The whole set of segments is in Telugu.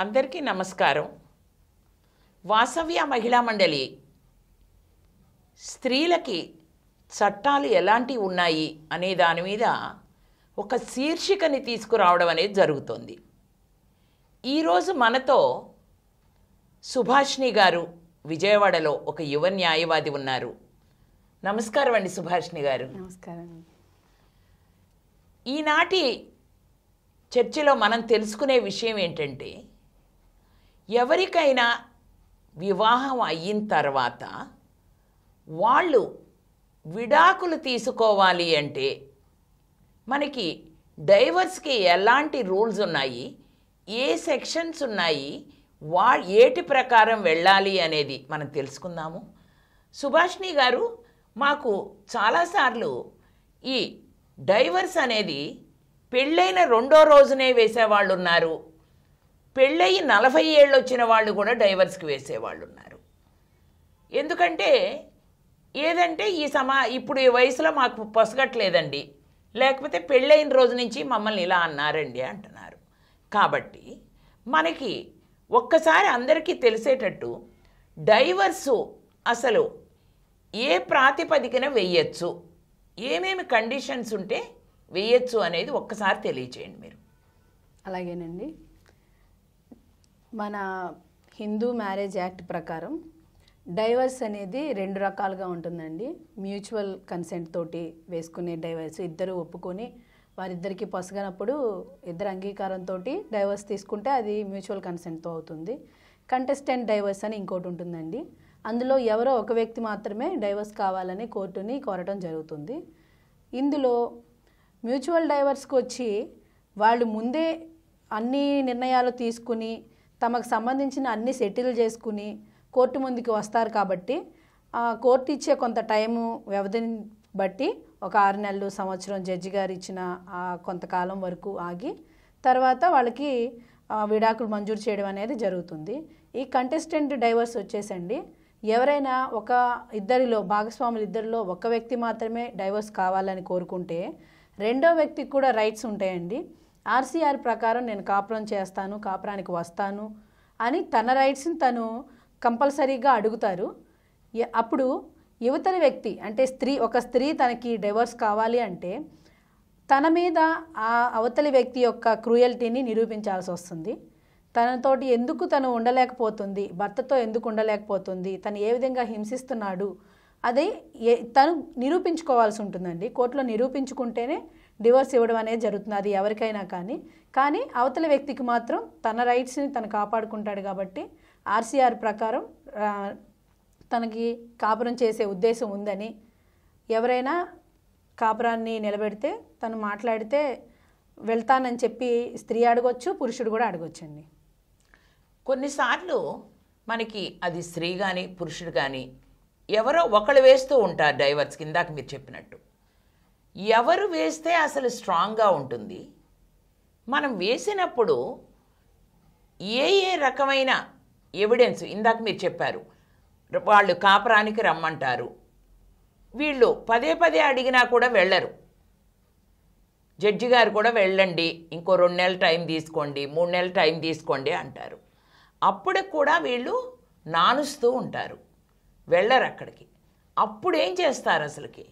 అందరికీ నమస్కారం వాసవ్య మహిళా మండలి స్త్రీలకి చట్టాలు ఎలాంటివి ఉన్నాయి అనే దాని మీద ఒక శీర్షికని తీసుకురావడం అనేది జరుగుతుంది ఈరోజు మనతో సుభాష్ని గారు విజయవాడలో ఒక యువ న్యాయవాది ఉన్నారు నమస్కారం అండి సుభాష్ని గారు నమస్కారం ఈనాటి చర్చలో మనం తెలుసుకునే విషయం ఏంటంటే ఎవరికైనా వివాహం అయిన తర్వాత వాళ్ళు విడాకులు తీసుకోవాలి అంటే మనకి డైవర్స్కి ఎలాంటి రూల్స్ ఉన్నాయి ఏ సెక్షన్స్ ఉన్నాయి వా ఏటి ప్రకారం వెళ్ళాలి అనేది మనం తెలుసుకుందాము సుభాష్ని గారు మాకు చాలాసార్లు ఈ డైవర్స్ అనేది పెళ్ళైన రెండో రోజునే వేసేవాళ్ళు ఉన్నారు పెళ్ళయి నలభై ఏళ్ళు వచ్చిన వాళ్ళు కూడా డైవర్స్కి వేసేవాళ్ళు ఉన్నారు ఎందుకంటే ఏదంటే ఈ సమా ఇప్పుడు ఈ వయసులో మాకు పొసగట్లేదండి లేకపోతే పెళ్ళైన రోజు నుంచి మమ్మల్ని ఇలా అన్నారండి అంటున్నారు కాబట్టి మనకి ఒక్కసారి అందరికీ తెలిసేటట్టు డైవర్సు అసలు ఏ ప్రాతిపదికన వెయ్యొచ్చు ఏమేమి కండిషన్స్ ఉంటే వెయ్యొచ్చు అనేది ఒక్కసారి తెలియచేయండి మీరు అలాగేనండి మన హిందూ మ్యారేజ్ యాక్ట్ ప్రకారం డైవర్స్ అనేది రెండు రకాలుగా ఉంటుందండి మ్యూచువల్ కన్సెంట్ తోటి వేసుకునే డైవర్స్ ఇద్దరు ఒప్పుకొని వారిద్దరికి పొసగనప్పుడు ఇద్దరు అంగీకారంతో డైవర్స్ తీసుకుంటే అది మ్యూచువల్ కన్సెంట్తో అవుతుంది కంటెస్టెంట్ డైవర్స్ అని ఇంకోటి ఉంటుందండి అందులో ఎవరో ఒక వ్యక్తి మాత్రమే డైవర్స్ కావాలని కోర్టుని కోరటం జరుగుతుంది ఇందులో మ్యూచువల్ డైవర్స్కి వచ్చి వాళ్ళు ముందే అన్ని నిర్ణయాలు తీసుకుని తమకు సంబంధించిన అన్ని సెటిల్ చేసుకుని కోర్టు ముందుకు వస్తారు కాబట్టి ఆ కోర్టు ఇచ్చే కొంత టైము వ్యవధిని బట్టి ఒక ఆరు నెలలు సంవత్సరం జడ్జి గారు ఇచ్చిన ఆ కొంతకాలం వరకు ఆగి తర్వాత వాళ్ళకి ఆ, విడాకులు మంజూరు చేయడం అనేది జరుగుతుంది ఈ కంటెస్టెంట్ డైవర్స్ వచ్చేసండి ఎవరైనా ఒక ఇద్దరిలో భాగస్వాములు ఇద్దరిలో ఒక వ్యక్తి మాత్రమే డైవర్స్ కావాలని కోరుకుంటే రెండో వ్యక్తికి కూడా రైట్స్ ఉంటాయండి ఆర్సీఆర్ ప్రకారం నేను కాపురం చేస్తాను కాపురానికి వస్తాను అని తన రైట్స్ని తను కంపల్సరీగా అడుగుతారు ఎ- అప్పుడు యువతల వ్యక్తి అంటే స్త్రీ ఒక స్త్రీ తనకి డైవర్స్ కావాలి అంటే తన మీద ఆ అవతలి వ్యక్తి యొక్క క్రూయల్టీని నిరూపించాల్సి వస్తుంది తనతోటి ఎందుకు తను ఉండలేకపోతుంది భర్తతో ఎందుకు ఉండలేకపోతుంది తను ఏ విధంగా హింసిస్తున్నాడు అదే ఏ తను నిరూపించుకోవాల్సి ఉంటుందండి కోర్టులో నిరూపించుకుంటేనే డివోర్స్ ఇవ్వడం అనేది జరుగుతుంది అది ఎవరికైనా కానీ కానీ అవతల వ్యక్తికి మాత్రం తన రైట్స్ని తను కాపాడుకుంటాడు కాబట్టి ఆర్సీఆర్ ప్రకారం ఆ, తనకి కాపురం చేసే ఉద్దేశం ఉందని ఎవరైనా కాపురాన్ని నిలబెడితే తను మాట్లాడితే వెళ్తానని చెప్పి స్త్రీ అడగొచ్చు పురుషుడు కూడా అడగొచ్చండి కొన్నిసార్లు మనకి అది స్త్రీ కానీ పురుషుడు కానీ ఎవరో ఒకళ్ళు వేస్తూ ఉంటారు డైవర్స్ కిందాక మీరు చెప్పినట్టు ఎవరు వేస్తే అసలు స్ట్రాంగ్గా ఉంటుంది మనం వేసినప్పుడు ఏ ఏ రకమైన ఎవిడెన్స్ ఇందాక మీరు చెప్పారు వాళ్ళు కాపురానికి రమ్మంటారు వీళ్ళు పదే పదే అడిగినా కూడా వెళ్ళరు జడ్జి గారు కూడా వెళ్ళండి ఇంకో రెండు నెలలు టైం తీసుకోండి మూడు నెలలు టైం తీసుకోండి అంటారు అప్పుడు కూడా వీళ్ళు నానుస్తూ ఉంటారు వెళ్ళరు అక్కడికి అప్పుడు ఏం చేస్తారు అసలుకి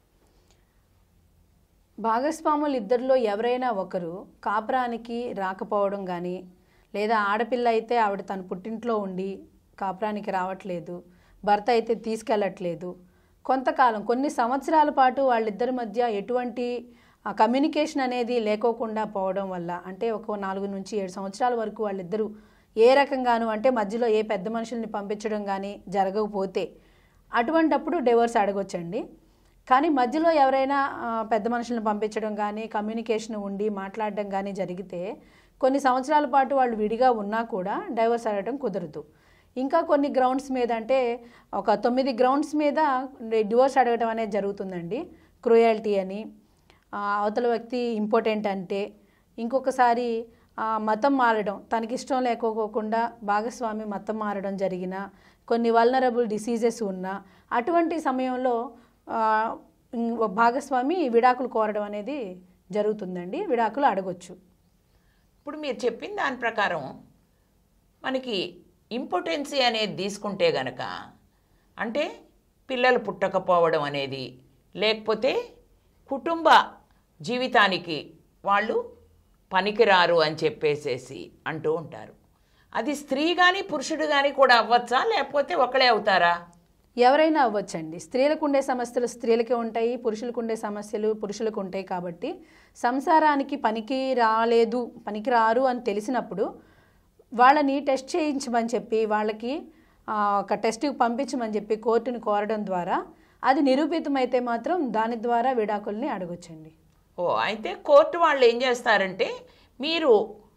భాగస్వాములు ఇద్దరిలో ఎవరైనా ఒకరు కాపురానికి రాకపోవడం కానీ లేదా ఆడపిల్ల అయితే ఆవిడ తన పుట్టింట్లో ఉండి కాపురానికి రావట్లేదు భర్త అయితే తీసుకెళ్ళట్లేదు కొంతకాలం కొన్ని సంవత్సరాల పాటు వాళ్ళిద్దరి మధ్య ఎటువంటి ఆ కమ్యూనికేషన్ అనేది లేకోకుండా పోవడం వల్ల అంటే ఒక నాలుగు నుంచి ఏడు సంవత్సరాల వరకు వాళ్ళిద్దరూ ఏ రకంగాను అంటే మధ్యలో ఏ పెద్ద మనుషుల్ని పంపించడం కానీ జరగకపోతే అటువంటప్పుడు డివోర్స్ అడగొచ్చండి కానీ మధ్యలో ఎవరైనా ఆ, పెద్ద మనుషులను పంపించడం కానీ కమ్యూనికేషన్ ఉండి మాట్లాడడం కానీ జరిగితే కొన్ని సంవత్సరాల పాటు వాళ్ళు విడిగా ఉన్నా కూడా డైవర్స్ అడగడం కుదరదు ఇంకా కొన్ని గ్రౌండ్స్ మీద అంటే ఒక తొమ్మిది గ్రౌండ్స్ మీద డివోర్స్ అడగడం అనేది జరుగుతుందండి క్రూయాలిటీ అని ఆ, అవతల వ్యక్తి ఇంపార్టెంట్ అంటే ఇంకొకసారి ఆ, మతం మారడం తనకి ఇష్టం లేకోకుండా భాగస్వామి మతం మారడం జరిగిన కొన్ని వల్నరబుల్ డిసీజెస్ ఉన్న అటువంటి సమయంలో ఆ, ఉమ్, ఒక భాగస్వామి విడాకులు కోరడం అనేది జరుగుతుందండి విడాకులు అడగొచ్చు ఇప్పుడు మీరు చెప్పిన దాని ప్రకారం మనకి ఇంపార్టెన్సీ అనేది తీసుకుంటే గనక అంటే పిల్లలు పుట్టకపోవడం అనేది లేకపోతే కుటుంబ జీవితానికి వాళ్ళు పనికిరారు అని చెప్పేసేసి అంటూ ఉంటారు అది స్త్రీ కానీ పురుషుడు కానీ కూడా అవ్వచ్చా లేకపోతే ఒకళ్ళే అవుతారా ఎవరైనా అవ్వచ్చండి స్త్రీలకు ఉండే సమస్యలు స్త్రీలకే ఉంటాయి పురుషులకు ఉండే సమస్యలు పురుషులకు ఉంటాయి కాబట్టి సంసారానికి పనికి రాలేదు పనికి రారు అని తెలిసినప్పుడు వాళ్ళని టెస్ట్ చేయించమని చెప్పి వాళ్ళకి ఆ, ఒక టెస్ట్కి పంపించమని చెప్పి కోర్టుని కోరడం ద్వారా అది నిరూపితమైతే మాత్రం దాని ద్వారా విడాకుల్ని అడగొచ్చండి ఓ అయితే కోర్టు వాళ్ళు ఏం చేస్తారంటే మీరు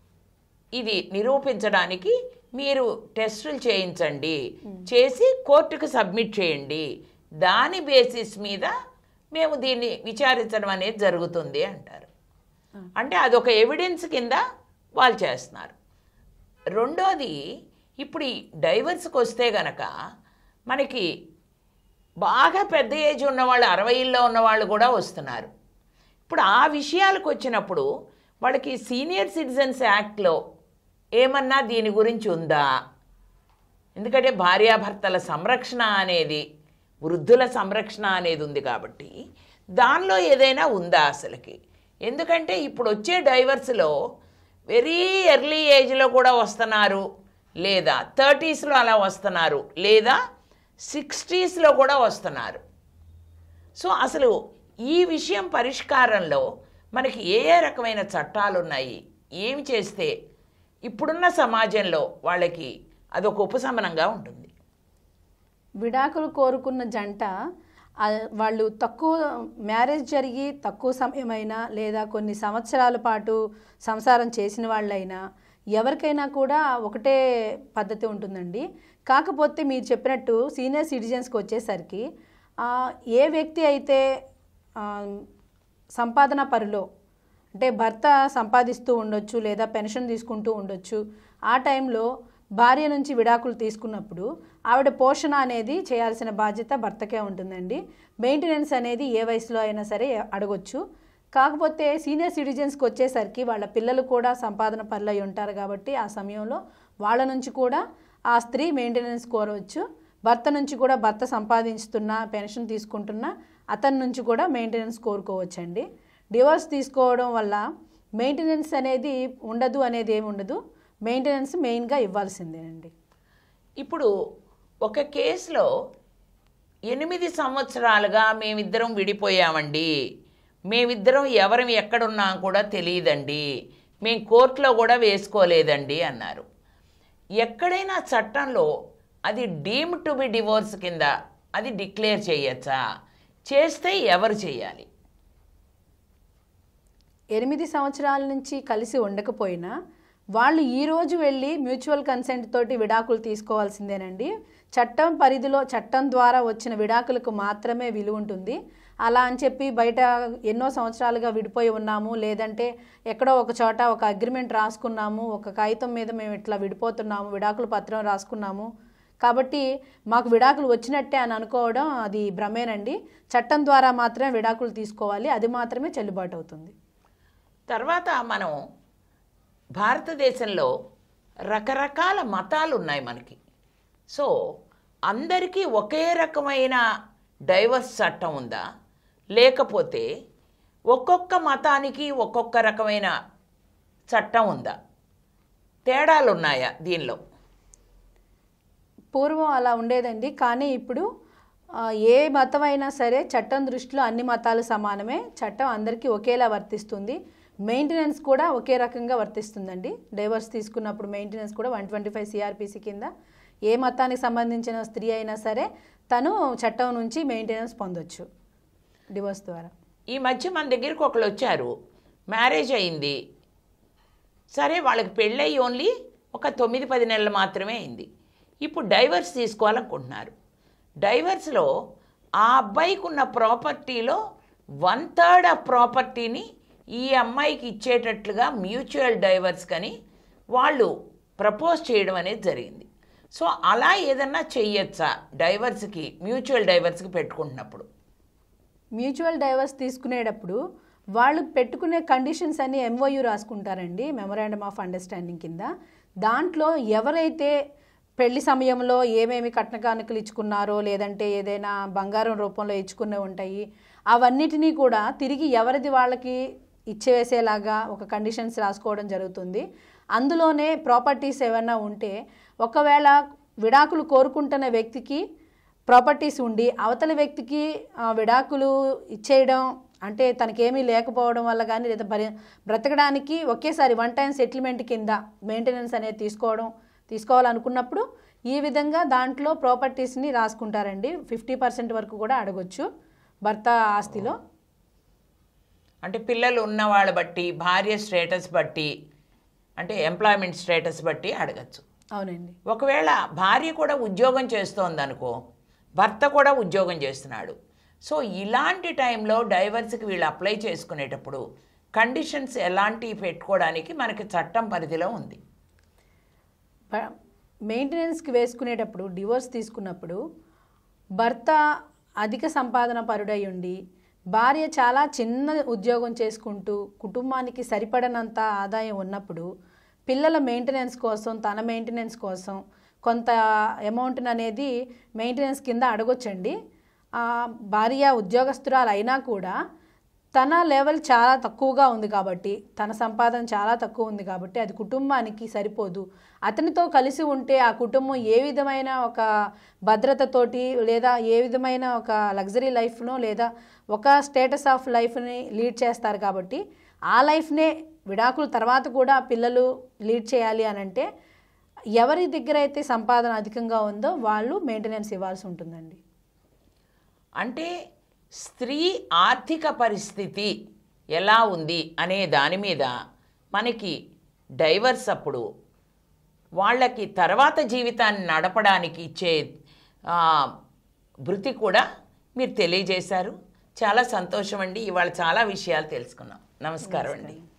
ఇది నిరూపించడానికి మీరు టెస్టులు చేయించండి చేసి కోర్టుకు సబ్మిట్ చేయండి దాని బేసిస్ మీద మేము దీన్ని విచారించడం అనేది జరుగుతుంది అంటారు అంటే అదొక ఎవిడెన్స్ కింద వాళ్ళు చేస్తున్నారు రెండోది ఇప్పుడు ఈ డైవర్స్కి వస్తే గనక మనకి బాగా పెద్ద ఏజ్ ఉన్నవాళ్ళు అరవైల్లో ఉన్నవాళ్ళు కూడా వస్తున్నారు ఇప్పుడు ఆ విషయాలకు వచ్చినప్పుడు వాళ్ళకి సీనియర్ సిటిజన్స్ యాక్ట్లో ఏమన్నా దీని గురించి ఉందా ఎందుకంటే భార్యాభర్తల సంరక్షణ అనేది వృద్ధుల సంరక్షణ అనేది ఉంది కాబట్టి దానిలో ఏదైనా ఉందా అసలుకి ఎందుకంటే ఇప్పుడు వచ్చే డైవర్స్లో వెరీ ఎర్లీ ఏజ్లో కూడా వస్తున్నారు లేదా థర్టీస్లో అలా వస్తున్నారు లేదా సిక్స్టీస్లో కూడా వస్తున్నారు సో అసలు ఈ విషయం పరిష్కారంలో మనకి ఏ ఏ రకమైన చట్టాలు ఉన్నాయి ఏమి చేస్తే ఇప్పుడున్న సమాజంలో వాళ్ళకి అదొక ఉపశమనంగా ఉంటుంది విడాకులు కోరుకున్న జంట ఆ, వాళ్ళు తక్కువ మ్యారేజ్ జరిగి తక్కువ సమయమైనా లేదా కొన్ని సంవత్సరాల పాటు సంసారం చేసిన వాళ్ళైనా ఎవరికైనా కూడా ఒకటే పద్ధతి ఉంటుందండి కాకపోతే మీరు చెప్పినట్టు సీనియర్ సిటిజన్స్కి వచ్చేసరికి ఆ, ఏ వ్యక్తి అయితే ఆ, సంపాదన పరులో అంటే భర్త సంపాదిస్తూ ఉండొచ్చు లేదా పెన్షన్ తీసుకుంటూ ఉండొచ్చు ఆ టైంలో భార్య నుంచి విడాకులు తీసుకున్నప్పుడు ఆవిడ పోషణ అనేది చేయాల్సిన బాధ్యత భర్తకే ఉంటుందండి మెయింటెనెన్స్ అనేది ఏ వయసులో అయినా సరే అడగొచ్చు కాకపోతే సీనియర్ సిటిజన్స్కి వచ్చేసరికి వాళ్ళ పిల్లలు కూడా సంపాదన పనులు అయి ఉంటారు కాబట్టి ఆ సమయంలో వాళ్ళ నుంచి కూడా ఆ స్త్రీ మెయింటెనెన్స్ కోరవచ్చు భర్త నుంచి కూడా భర్త సంపాదించుతున్నా పెన్షన్ తీసుకుంటున్నా అతని నుంచి కూడా మెయింటెనెన్స్ కోరుకోవచ్చండి డివోర్స్ తీసుకోవడం వల్ల మెయింటెనెన్స్ అనేది ఉండదు అనేది ఏమి ఉండదు మెయింటెనెన్స్ మెయిన్గా ఇవ్వాల్సిందేనండి ఇప్పుడు ఒక కేసులో ఎనిమిది సంవత్సరాలుగా మేమిద్దరం విడిపోయామండి మేమిద్దరం ఎవరం ఎక్కడున్నా కూడా తెలియదండి మేము కోర్టులో కూడా వేసుకోలేదండి అన్నారు ఎక్కడైనా చట్టంలో అది డీమ్ టు బి డివోర్స్ కింద అది డిక్లేర్ చేయొచ్చా చేస్తే ఎవరు చేయాలి ఎనిమిది సంవత్సరాల నుంచి కలిసి ఉండకపోయినా వాళ్ళు ఈ రోజు వెళ్ళి మ్యూచువల్ కన్సెంట్ తోటి విడాకులు తీసుకోవాల్సిందేనండి చట్టం పరిధిలో చట్టం ద్వారా వచ్చిన విడాకులకు మాత్రమే విలువ ఉంటుంది అలా అని చెప్పి బయట ఎన్నో సంవత్సరాలుగా విడిపోయి ఉన్నాము లేదంటే ఎక్కడో ఒక చోట ఒక అగ్రిమెంట్ రాసుకున్నాము ఒక కాగితం మీద మేము ఇట్లా విడిపోతున్నాము విడాకుల పత్రం రాసుకున్నాము కాబట్టి మాకు విడాకులు వచ్చినట్టే అని అనుకోవడం అది భ్రమేనండి చట్టం ద్వారా మాత్రమే విడాకులు తీసుకోవాలి అది మాత్రమే చెల్లుబాటు అవుతుంది తర్వాత మనం భారతదేశంలో రకరకాల మతాలు ఉన్నాయి మనకి సో అందరికీ ఒకే రకమైన డైవర్స్ చట్టం ఉందా లేకపోతే ఒక్కొక్క మతానికి ఒక్కొక్క రకమైన చట్టం ఉందా తేడాలు ఉన్నాయా దీనిలో పూర్వం అలా ఉండేదండి కానీ ఇప్పుడు ఆ, ఏ మతం అయినా సరే చట్టం దృష్టిలో అన్ని మతాలు సమానమే చట్టం అందరికీ ఒకేలా వర్తిస్తుంది మెయింటెనెన్స్ కూడా ఒకే రకంగా వర్తిస్తుందండి డైవర్స్ తీసుకున్నప్పుడు మెయింటెనెన్స్ కూడా వన్ ట్వంటీ ఫైవ్ సిఆర్పిసి కింద ఏ మతానికి సంబంధించిన స్త్రీ అయినా సరే తను చట్టం నుంచి మెయింటెనెన్స్ పొందొచ్చు డివోర్స్ ద్వారా ఈ మధ్య మన దగ్గరికి ఒకళ్ళు వచ్చారు మ్యారేజ్ అయింది సరే వాళ్ళకి పెళ్ళయి ఓన్లీ ఒక తొమ్మిది పది నెలలు మాత్రమే అయింది ఇప్పుడు డైవర్స్ తీసుకోవాలనుకుంటున్నారు డైవర్స్లో ఆ అబ్బాయికి ఉన్న ప్రాపర్టీలో వన్ థర్డ్ ఆఫ్ ప్రాపర్టీని ఈ అమ్మాయికి ఇచ్చేటట్లుగా మ్యూచువల్ డైవర్స్ కని వాళ్ళు ప్రపోజ్ చేయడం అనేది జరిగింది సో అలా ఏదన్నా చెయ్యొచ్చా డైవర్స్కి మ్యూచువల్ డైవర్స్కి పెట్టుకుంటున్నప్పుడు మ్యూచువల్ డైవర్స్ తీసుకునేటప్పుడు వాళ్ళు పెట్టుకునే కండిషన్స్ అన్ని ఎంఓయూ రాసుకుంటారండి మెమొరాండమ్ ఆఫ్ అండర్స్టాండింగ్ కింద దాంట్లో ఎవరైతే పెళ్లి సమయంలో ఏమేమి కట్న కానుకలు ఇచ్చుకున్నారో లేదంటే ఏదైనా బంగారం రూపంలో ఇచ్చుకునే ఉంటాయి అవన్నిటినీ కూడా తిరిగి ఎవరిది వాళ్ళకి ఇచ్చేసేలాగా ఒక కండిషన్స్ రాసుకోవడం జరుగుతుంది అందులోనే ప్రాపర్టీస్ ఏమైనా ఉంటే ఒకవేళ విడాకులు కోరుకుంటున్న వ్యక్తికి ప్రాపర్టీస్ ఉండి అవతల వ్యక్తికి ఆ, విడాకులు ఇచ్చేయడం అంటే తనకేమీ లేకపోవడం వల్ల కానీ లేదా బరి బ్రతకడానికి ఒకేసారి వన్ టైం సెటిల్మెంట్ కింద మెయింటెనెన్స్ అనేది తీసుకోవడం తీసుకోవాలనుకున్నప్పుడు ఈ విధంగా దాంట్లో ప్రాపర్టీస్ని రాసుకుంటారండి ఫిఫ్టీ పర్సెంట్ వరకు కూడా అడగొచ్చు భర్త ఆస్తిలో అంటే పిల్లలు ఉన్న వాళ్ళ బట్టి భార్య స్టేటస్ బట్టి అంటే ఎంప్లాయ్మెంట్ స్టేటస్ బట్టి అడగచ్చు అవునండి ఒకవేళ భార్య కూడా ఉద్యోగం చేస్తోంది అనుకో భర్త కూడా ఉద్యోగం చేస్తున్నాడు సో ఇలాంటి టైంలో డైవర్స్కి వీళ్ళు అప్లై చేసుకునేటప్పుడు కండిషన్స్ ఎలాంటివి పెట్టుకోవడానికి మనకి చట్టం పరిధిలో ఉంది ప- మెయింటెనెన్స్కి వేసుకునేటప్పుడు డివోర్స్ తీసుకున్నప్పుడు భర్త అధిక సంపాదన పరుడై ఉండి భార్య చాలా చిన్న ఉద్యోగం చేసుకుంటూ కుటుంబానికి సరిపడనంత ఆదాయం ఉన్నప్పుడు పిల్లల మెయింటెనెన్స్ కోసం తన మెయింటెనెన్స్ కోసం కొంత అమౌంట్ అనేది మెయింటెనెన్స్ కింద అడగొచ్చండి ఆ, భార్య ఉద్యోగస్తురాలు అయినా కూడా తన లెవెల్ చాలా తక్కువగా ఉంది కాబట్టి తన సంపాదన చాలా తక్కువ ఉంది కాబట్టి అది కుటుంబానికి సరిపోదు అతనితో కలిసి ఉంటే ఆ కుటుంబం ఏ విధమైన ఒక భద్రతతోటి లేదా ఏ విధమైన ఒక లగ్జరీ లైఫ్ను లేదా ఒక స్టేటస్ ఆఫ్ లైఫ్ని లీడ్ చేస్తారు కాబట్టి ఆ లైఫ్నే విడాకుల తర్వాత కూడా పిల్లలు లీడ్ చేయాలి అని అంటే ఎవరి దగ్గర అయితే సంపాదన అధికంగా ఉందో వాళ్ళు మెయింటెనెన్స్ ఇవ్వాల్సి ఉంటుందండి అంటే స్త్రీ ఆర్థిక పరిస్థితి ఎలా ఉంది అనే దాని మీద మనకి డైవర్స్ అప్పుడు వాళ్ళకి తర్వాత జీవితాన్ని నడపడానికి ఇచ్చే ఆ, భృతి కూడా మీరు తెలియజేశారు చాలా సంతోషం అండి ఇవాళ చాలా విషయాలు తెలుసుకున్నాం నమస్కారం అండి